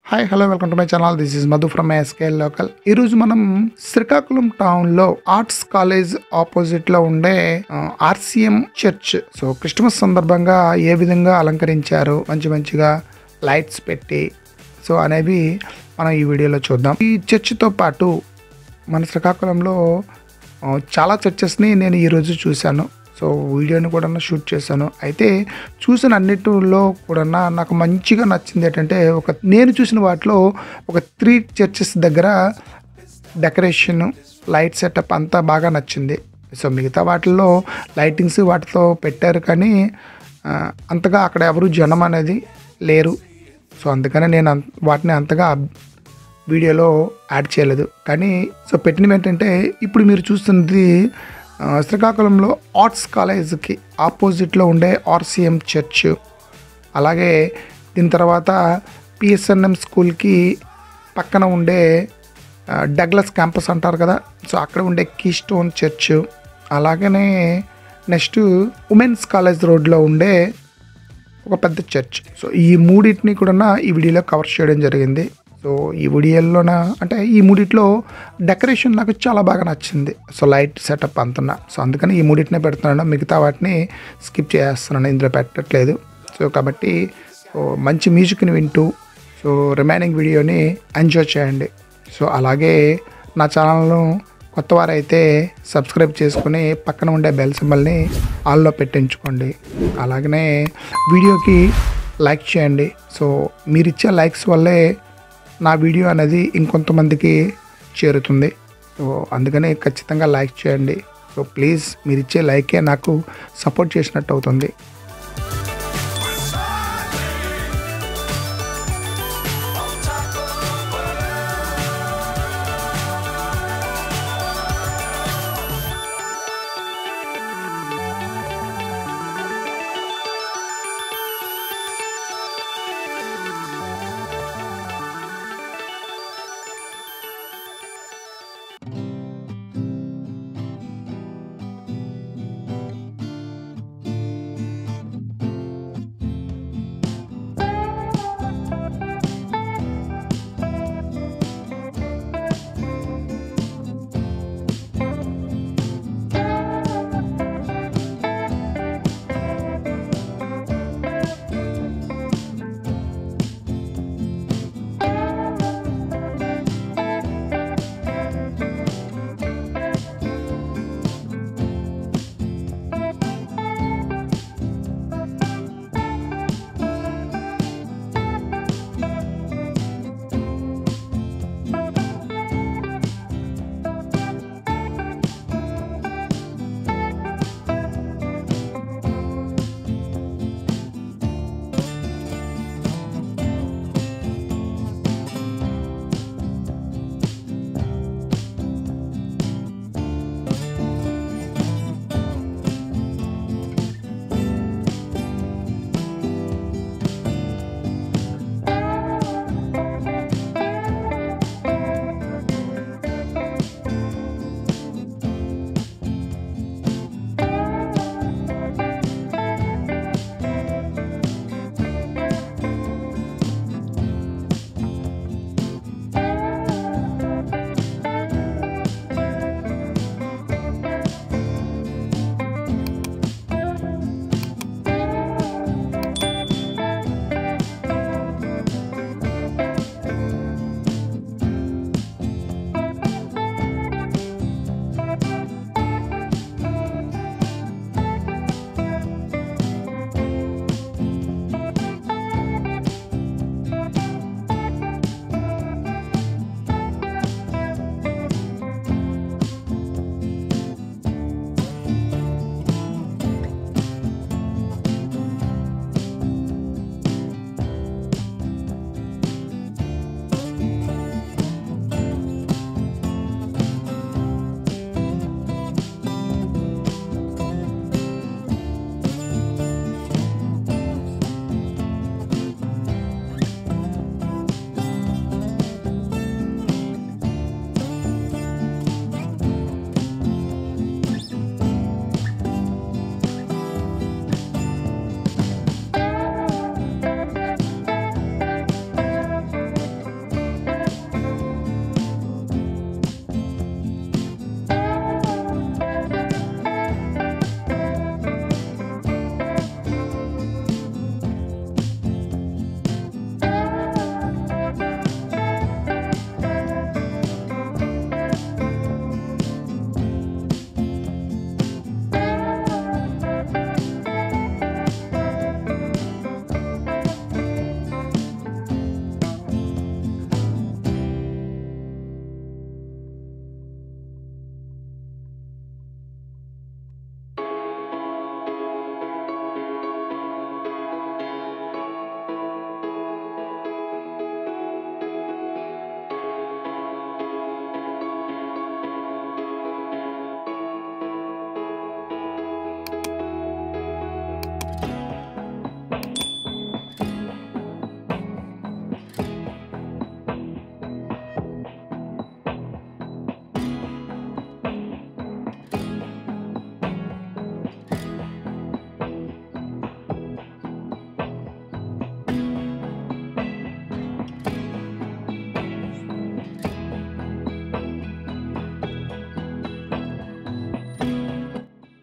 hi hello welcome to my channel this is Madhu from SKL local ఈ రోజు మనం Srikakulam town లో ఆర్ట్స్ కాలేజ్ ఆపోజిట్ లో ఉండే ఆర్సిఎం చర్చ్ సో క్రిస్టమస్ సందర్భంగా ఏ విధంగా అలంకరించారు మంచి మంచిగా లైట్స్ పెట్టి సో అనేవి మనం ఈ వీడియోలో చూద్దాం ఈ చర్చ్తో పాటు మన శ్రీకాకుళంలో ఆ, చాలా చర్చెస్ని నేను ఈరోజు చూశాను సో వీడియోని కూడా షూట్ చేశాను అయితే చూసిన అన్నిటిలో కూడా నాకు మంచిగా నచ్చింది ఏంటంటే ఒక నేను చూసిన వాటిలో ఒక త్రీ చర్చెస్ దగ్గర డెకరేషన్ లైట్ సెటప్ అంతా బాగా నచ్చింది సో మిగతా వాటిల్లో లైటింగ్స్ వాటితో పెట్టారు కానీ ఆ, అంతగా అక్కడ ఎవరు జనం అనేది లేరు సో అందుకనే నేను అం- వాటిని అంతగా అబ్- వీడియోలో యాడ్ చేయలేదు కానీ సో పెట్టినవి ఏంటంటే ఇప్పుడు మీరు చూస్తున్నది ఆ, శ్రీకాకుళంలో ఆర్ట్స్ కాలేజ్కి ఆపోజిట్లో ఉండే ఆర్సిఎం చర్చ్ అలాగే దీని తర్వాత పిఎస్ఎన్ఎం స్కూల్కి పక్కన ఉండే ఆ, డగ్లస్ క్యాంపస్ అంటారు కదా సో అక్కడ ఉండే కీ స్టోన్ చర్చ్ అలాగనే నెక్స్ట్ ఉమెన్స్ కాలేజ్ రోడ్లో ఉండే ఒక పెద్ద చర్చ్ సో ఈ మూడింటిని కూడా ఈ వీడియోలో కవర్ చేయడం జరిగింది సో ఈ వీడియోలోన అంటే ఈ మూడిట్లో డెకరేషన్ నాకు చాలా బాగా నచ్చింది సో లైట్ సెటప్ అంతున్నా సో అందుకని ఈ మూడింటినే పెడుతున్నాను మిగతా వాటిని స్కిప్ చేస్తున్నాను ఇందులో పెట్టట్లేదు సో కాబట్టి సో మంచి మ్యూజిక్ని వింటూ సో రిమైనింగ్ వీడియోని ఎంజాయ్ చేయండి సో అలాగే నా ఛానల్ను కొత్త వారైతే సబ్స్క్రైబ్ చేసుకుని పక్కన ఉండే బెల్ సింబల్ని ఆల్లో పెట్టించుకోండి అలాగనే వీడియోకి లైక్ చేయండి సో మీరు ఇచ్చే లైక్స్ వల్లే నా వీడియో అనేది ఇంకొంతమందికి చేరుతుంది సో అందుకని ఖచ్చితంగా లైక్ చేయండి సో ప్లీజ్ మీరు ఇచ్చే లైకే నాకు సపోర్ట్ చేసినట్టు అవుతుంది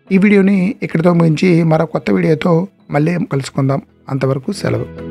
ఈ వీడియోని ఇక్కడితో ముగించి మరో కొత్త వీడియోతో మళ్ళీ కలుసుకుందాం అంతవరకు సెలవు